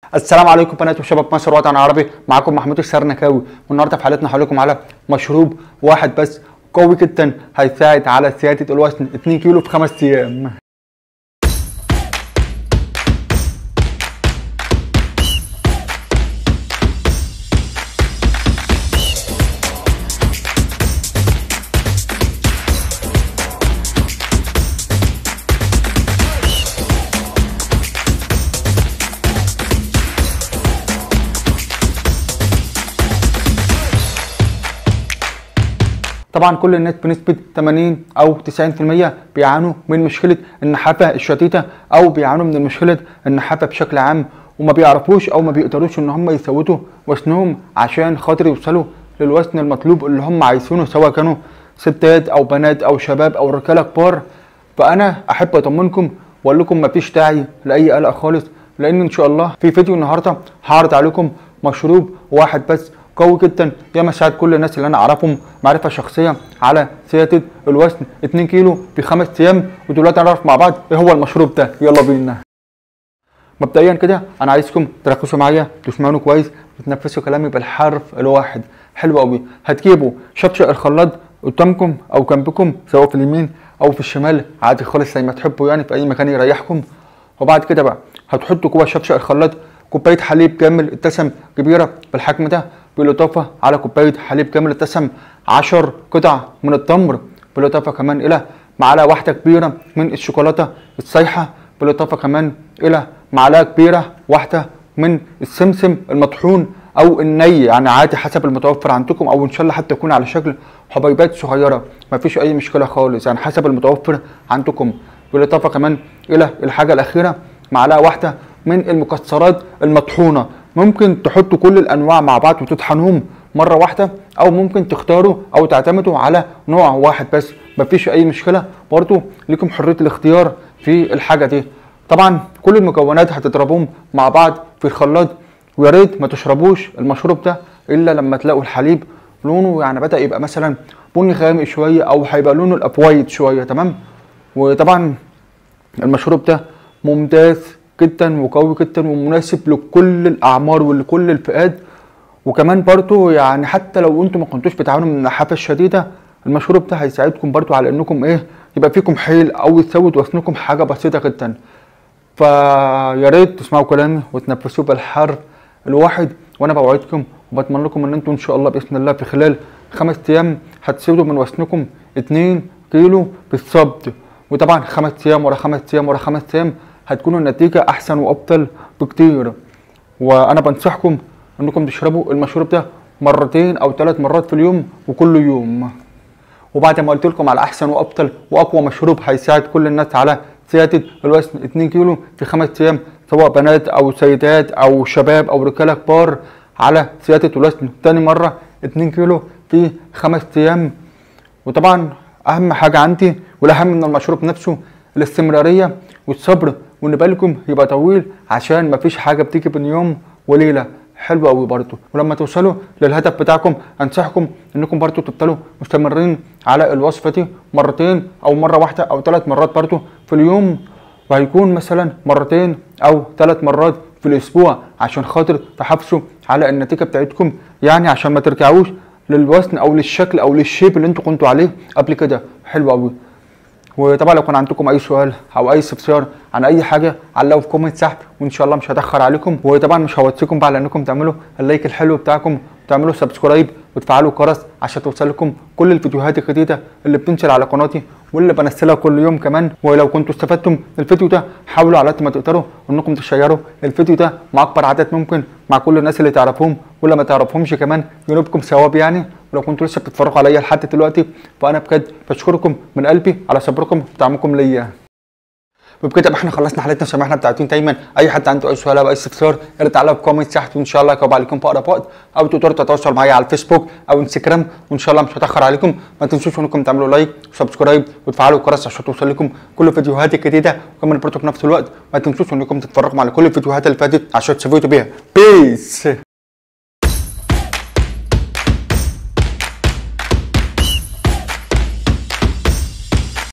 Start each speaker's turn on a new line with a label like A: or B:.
A: السلام عليكم بنات وشباب مصر وطن عربي معاكم محمود السرنكاوي والنهارده في حلقتنا هقول لكم على مشروب واحد بس قوي جدا هيساعد على زياده الوزن 2 كيلو في خمس ايام طبعا كل الناس بنسبة 80 أو 90% بيعانوا من مشكلة النحافة الشديدة أو بيعانوا من مشكلة النحافة بشكل عام وما بيعرفوش أو ما بيقدروش إن هم يزودوا وزنهم عشان خاطر يوصلوا للوزن المطلوب اللي هم عايزينه سواء كانوا ستات أو بنات أو شباب أو رجالة كبار فأنا أحب أطمنكم وأقول لكم مفيش داعي لأي قلق خالص لأن إن شاء الله في فيديو النهاردة هعرض عليكم مشروب واحد بس قوي جدا ياما ساعد كل الناس اللي انا اعرفهم معرفه شخصيه على زياده الوزن 2 كيلو في خمس ايام ودلوقتي هنعرف مع بعض ايه هو المشروب ده يلا بينا مبدئيا كده انا عايزكم تركزوا معايا تسمعوني كويس وتنفذوا كلامي بالحرف الواحد حلو قوي هتجيبوا شطشق الخلاط قدامكم او جنبكم سواء في اليمين او في الشمال عادي خالص زي ما تحبوا يعني في اي مكان يريحكم وبعد كده بقى هتحطوا جوه شطشق الخلاط كوبايه حليب كامل الدسم كبيره بالحجم ده بالاضافه على كوبايه حليب كامل الدسم 10 قطع من التمر بالاضافه كمان الى معلقه واحده كبيره من الشوكولاته السايحه بالاضافه كمان الى معلقه كبيره واحده من السمسم المطحون او الني يعني عادي حسب المتوفر عندكم او ان شاء الله حتى يكون على شكل حبيبات صغيره مفيش اي مشكله خالص يعني حسب المتوفر عندكم بالاضافه كمان الى الحاجه الاخيره معلقه واحده من المكسرات المطحونه ممكن تحطوا كل الانواع مع بعض وتطحنوهم مره واحده او ممكن تختاروا او تعتمدوا على نوع واحد بس مفيش اي مشكله برضو لكم حريه الاختيار في الحاجه دي طبعا كل المكونات هتضربوهم مع بعض في الخلاط ويا ريت ما تشربوش المشروب ده الا لما تلاقوا الحليب لونه يعني بدا يبقى مثلا بني غامق شويه او هيبقى لونه الابوايد شويه تمام وطبعا المشروب ده ممتاز جدا وقوي جدا ومناسب لكل الاعمار ولكل الفئات وكمان برضو يعني حتى لو انتم ما كنتوش بتعانوا من النحافه الشديده المشروب ده هيساعدكم برضو على انكم ايه يبقى فيكم حيل او يزود وزنكم حاجه بسيطه جدا فيا ريت تسمعوا كلامي وتنفذوه بالحرف الواحد وانا بوعدكم وبتمنى لكم ان انتم ان شاء الله باذن الله في خلال خمس ايام هتزيدوا من وزنكم 2 كيلو بالظبط وطبعا خمس ايام ورا خمس ايام ورا خمس ايام هتكون النتيجة أحسن وأفضل بكتير وأنا بنصحكم إنكم تشربوا المشروب ده مرتين أو ثلاث مرات في اليوم وكل يوم وبعد ما قلت لكم على أحسن وأفضل وأقوى مشروب هيساعد كل الناس على زيادة الوزن 2 كيلو في خمس أيام سواء بنات أو سيدات أو شباب أو رجالة كبار على زيادة الوزن تاني مرة 2 كيلو في خمس أيام وطبعا أهم حاجة عندي والأهم من المشروب نفسه الاستمرارية والصبر وان بالكم يبقى طويل عشان مفيش حاجه بتيجي بين يوم وليله حلو قوي برضو ولما توصلوا للهدف بتاعكم انصحكم انكم برضو تفضلوا مستمرين على الوصفه دي مرتين او مره واحده او ثلاث مرات برضو في اليوم وهيكون مثلا مرتين او ثلاث مرات في الاسبوع عشان خاطر تحافظوا على النتيجه بتاعتكم يعني عشان ما ترجعوش للوزن او للشكل او للشيب اللي انتوا كنتوا عليه قبل كده حلو قوي وطبعا لو كان عندكم اي سؤال او اي استفسار عن اي حاجه علقوا في كومنت تحت وان شاء الله مش هتاخر عليكم وطبعا مش هوصيكم بقى على انكم تعملوا اللايك الحلو بتاعكم وتعملوا سبسكرايب وتفعلوا الجرس عشان توصل لكم كل الفيديوهات الجديده اللي بتنزل على قناتي واللي بنزلها كل يوم كمان ولو كنتوا استفدتم من الفيديو ده حاولوا على قد ما تقدروا انكم تشيروا الفيديو ده مع اكبر عدد ممكن مع كل الناس اللي تعرفوهم واللي ما تعرفهمش كمان ينوبكم ثواب يعني ولو كنتوا لسه بتتفرجوا عليا لحد دلوقتي فانا بجد بشكركم من قلبي على صبركم ودعمكم ليا وبكده احنا خلصنا حلقتنا سمعنا بتاعتين دايما اي حد عنده اي سؤال او اي استفسار يا ريت تعلقوا في كومنت تحت وان شاء الله هجاوب عليكم في اقرب وقت او تقدروا تتواصلوا معايا على الفيسبوك او انستجرام وان شاء الله مش هتاخر عليكم ما تنسوش انكم تعملوا لايك وسبسكرايب وتفعلوا الجرس عشان توصل لكم كل الفيديوهات الجديده وكمان برضه في نفس الوقت ما تنسوش انكم تتفرجوا على كل الفيديوهات اللي فاتت عشان تستفيدوا بيها بيس